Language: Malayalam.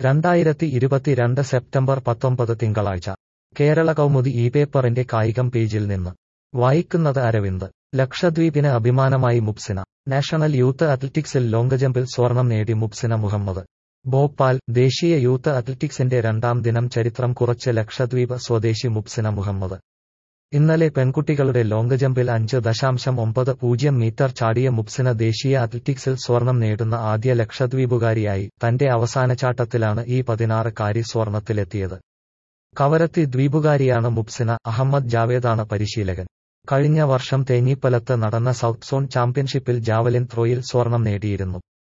രണ്ടായിരത്തി ഇരുപത്തിരണ്ട് സെപ്റ്റംബർ പത്തൊമ്പത് തിങ്കളാഴ്ച കേരള കൗമുദി ഈ പേപ്പറിന്റെ കായികം പേജിൽ നിന്ന് വായിക്കുന്നത് അരവിന്ദ് ലക്ഷദ്വീപിന് അഭിമാനമായി മുപ്സിന നാഷണൽ യൂത്ത് അത്ലറ്റിക്സിൽ ലോങ്ജമ്പിൽ സ്വർണം നേടി മുപ്സിന മുഹമ്മദ് ഭോപ്പാൽ ദേശീയ യൂത്ത് അത്ലറ്റിക്സിന്റെ രണ്ടാം ദിനം ചരിത്രം കുറച്ച് ലക്ഷദ്വീപ് സ്വദേശി മുപ്സിന മുഹമ്മദ് ഇന്നലെ പെൺകുട്ടികളുടെ ലോങ് ജമ്പിൽ അഞ്ച് ദശാംശം ഒമ്പത് പൂജ്യം മീറ്റർ ചാടിയ മുപ്സിന ദേശീയ അത്ലറ്റിക്സിൽ സ്വർണം നേടുന്ന ആദ്യ ലക്ഷദ്വീപുകാരിയായി തന്റെ അവസാന ചാട്ടത്തിലാണ് ഈ പതിനാറുകാരി സ്വർണത്തിലെത്തിയത് കവരത്തി ദ്വീപുകാരിയാണ് മുപ്സിന അഹമ്മദ് ജാവേദാണ് പരിശീലകൻ കഴിഞ്ഞ വർഷം തേഞ്ഞിപ്പലത്ത് നടന്ന സൗത്ത് സോൺ ചാമ്പ്യൻഷിപ്പിൽ ജാവലിൻ ത്രോയിൽ സ്വർണം നേടിയിരുന്നു